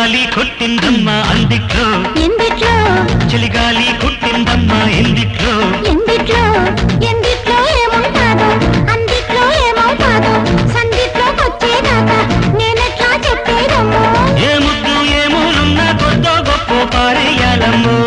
చలిగాలి కొట్టిందమ్మా అందిట్లో ఎందిట్లో చలిగాలి కొట్టిందమ్మా ఎందిట్లో ఎందిట్లో ఎందిట్లో ఏముంటాదో అందిట్లో ఏమవుతాదో సందిట్లోకి వచ్చేదాకా నేనెట్లా చెప్పేదమ్మో ఏ ముద్దు ఏ మూలున్న కొద్దో గొప్ప పారేయాలమ్మో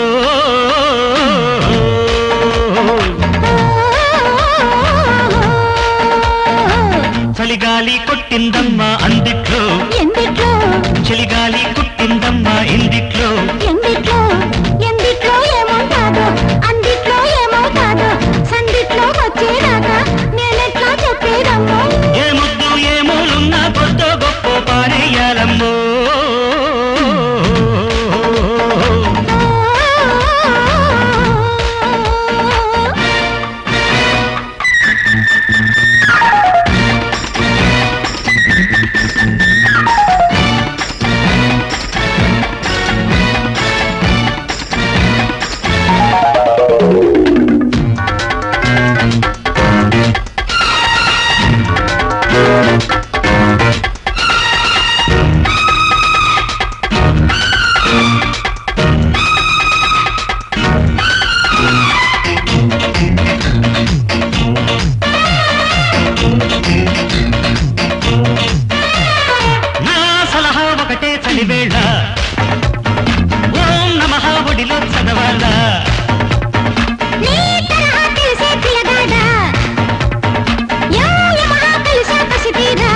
చలిగాలి కొట్టిందమ్మా అందిట్లో ఎందిట్లో చలిగాలి కొట్టిందమ్మా ఎందిట్లో ఎందిట్లో ఎందిట్లో ఏముంటాదో అందిట్లో ఏమవుతాదో సందిట్లో వచ్చేదాకా నేనెట్లా చెప్పేదమ్మో ఏ ముద్దు ఏ మూలున్న కొద్దో గొప్ప పారేయాలమ్మో నా సలహా ఒకటే చలివేళ ఓం నమః ఒడిలో చదవాలా నీ తరహా తెలిసే పిల్లగాడా యో యమహా కలిసా కసితీరా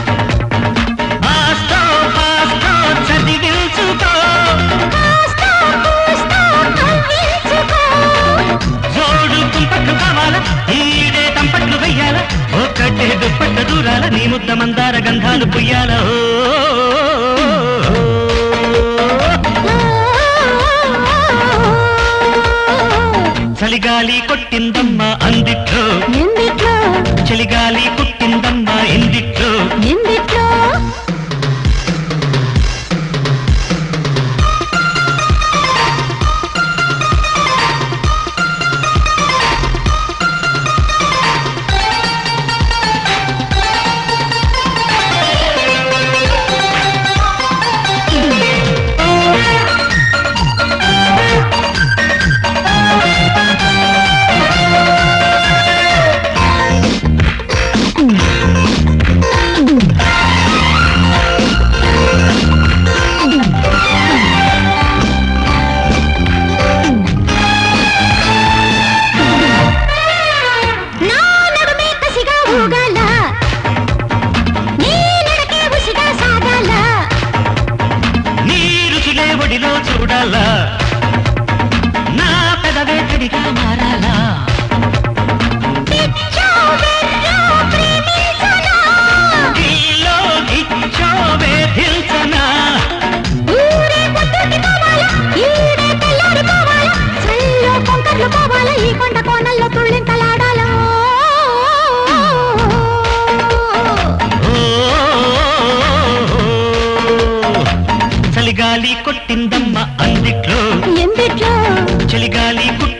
ఆస్తో పాస్తో చదివించుకో కాస్తో కూస్తో కవ్వించుకో జోడు కుంపట్లు కావాలా ఈడే తంపట్లు వెయ్యాలా ఒక్కటే దుప్పట్ల దూరాల నీ ముద్ద మందార గంధాలు పుయ్యాల చలిగాలి కొట్టిందమ్మా అందిట్లో ఎందిట్లో చలిగాలి కుట్టిందమ్మా ఎందిట్లో ఎందిట్లో నా నడుమే కసిగా ఊగాల నీ నడకే ఉసిగా సాగాల నీ రుచులే ఒడిలో చూడాలా నా పెదవే తడిగా మారాలా పిచ్చో వెర్రో ప్రేమించనా నీలో గిచ్చో వేధించనా ఊరే పొద్దుకి పోవాలా ఈడే తెల్లారి పోవాలా చల్లో కొంకర్లు పోవాలా ఈ కొండ కోనల్లో తుళ్ళింతలాడాలా ఓ, చలిగాలి కొట్టిందమ్మ అందిట్లో ఎందిట్లో చలిగాలి కుట్టిందమ్మ